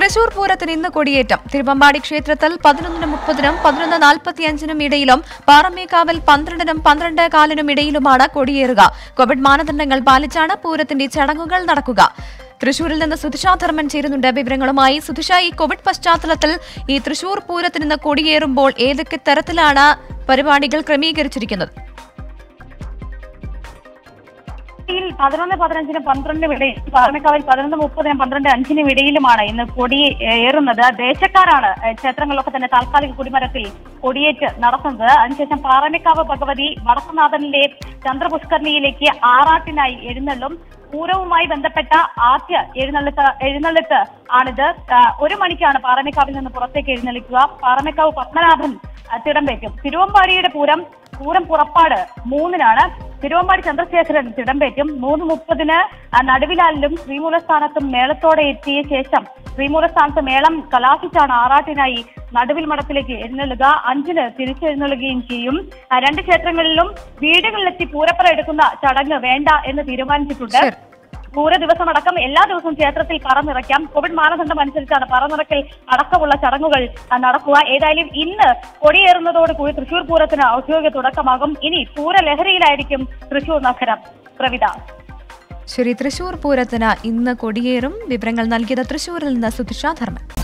തൃശൂർ പൂരത്തിന് ഇന്ന് കൊടിയേറ്റം തിരുവമ്പാടി ക്ഷേത്രത്തിൽ പതിനൊന്നിനും മുപ്പതിനും പതിനൊന്ന് നാൽപ്പത്തിയഞ്ചിനും ഇടയിലും പാറമേക്കാവിൽ പന്ത്രണ്ടിനും പന്ത്രണ്ട് കാലിനും ഇടയിലുമാണ് കൊടിയേറുക കോവിഡ് മാനദണ്ഡങ്ങൾ പാലിച്ചാണ് പൂരത്തിന്റെ ചടങ്ങുകൾ നടക്കുക തൃശൂരിൽ നിന്ന് സുധിഷ ധർമ്മൻ ചേരുന്നുണ്ട് വിവരങ്ങളുമായി സുധിഷ ഈ കോവിഡ് പശ്ചാത്തലത്തിൽ ഈ തൃശൂർ പൂരത്തിന് ഇന്ന് കൊടിയേറുമ്പോൾ ഏതൊക്കെ തരത്തിലാണ് പരിപാടികൾ ക്രമീകരിച്ചിരിക്കുന്നത് യിൽ പതിനൊന്ന് പതിനഞ്ചിനും പന്ത്രണ്ടിനും ഇടയിൽ പാറമേക്കാവിൽ പതിനൊന്ന് മുപ്പതിനും പന്ത്രണ്ട് അഞ്ചിനും ഇടയിലുമാണ് ഇന്ന് കൊടി ഏറുന്നത് ദേശക്കാരാണ് ഏഹ്, ക്ഷേത്രങ്ങളിലൊക്കെ തന്നെ താൽക്കാലിക കുടിമരത്തിൽ കൊടിയേറ്റ് നടത്തുന്നത് അതിനുശേഷം പാറമേക്കാവ് ഭഗവതി വടക്കുനാഥനിലെ ചന്ദ്രപുഷ്കരണിയിലേക്ക് ആറാട്ടിനായി എഴുന്നള്ളും പൂരവുമായി ബന്ധപ്പെട്ട ആദ്യ എഴുന്നള്ളത്ത് എഴുന്നള്ളത്ത് ആണിത് ആ, ഒരു മണിക്കാണ് പാറമേക്കാവിൽ നിന്ന് പുറത്തേക്ക് എഴുന്നള്ളിക്കുക പാറമേക്കാവ് പത്മനാഭൻ ആ, തിടമ്പേറ്റും തിരുവമ്പാടിയുടെ പൂരം പൂരം പുറപ്പാട് മൂന്നിനാണ് തിരുവമ്പാടി ചന്ദ്രശേഖരൻ തിടമ്പേറ്റും മൂന്ന് മുപ്പതിന് ആ, നടുവിലാലിലും ശ്രീമൂലസ്ഥാനത്തും മേളത്തോടെ എത്തിയ ശേഷം ശ്രീമൂലസ്ഥാനത്ത് മേളം കലാശിച്ചാണ് ആറാട്ടിനായി നടുവിൽ മഠത്തിലേക്ക് എഴുന്നള്ളുക അഞ്ചിന് തിരിച്ചെഴുന്നള്ളുകയും ചെയ്യും ആ, രണ്ട് ക്ഷേത്രങ്ങളിലും വീടുകളിലെത്തി പൂരപ്പറ എടുക്കുന്ന ചടങ്ങ് വേണ്ട എന്ന് തീരുമാനിച്ചിട്ടുണ്ട് ശരി. പൂര ദിവസമടക്കം എല്ലാ ദിവസവും ക്ഷേത്രത്തിൽ പറന്നിറക്കാം കോവിഡ് മാനദണ്ഡം അനുസരിച്ചാണ് പറന്നിറക്കൽ അടക്കമുള്ള ചടങ്ങുകൾ ആ, നടക്കുക ഏതായാലും ഇന്ന് കൊടിയേറുന്നതോടുകൂടി തൃശൂർ പൂരത്തിന് ഔദ്യോഗിക തുടക്കമാകും ഇനി പൂരലഹരിയിലായിരിക്കും തൃശൂർ നഗരം പ്രവിത ശരി തൃശൂർ പൂരത്തിന് ഇന്ന് കൊടിയേറും വിവരങ്ങൾ നൽകിയത് തൃശൂരിൽ നിന്ന് സുധിഷ ധർമ്മൻ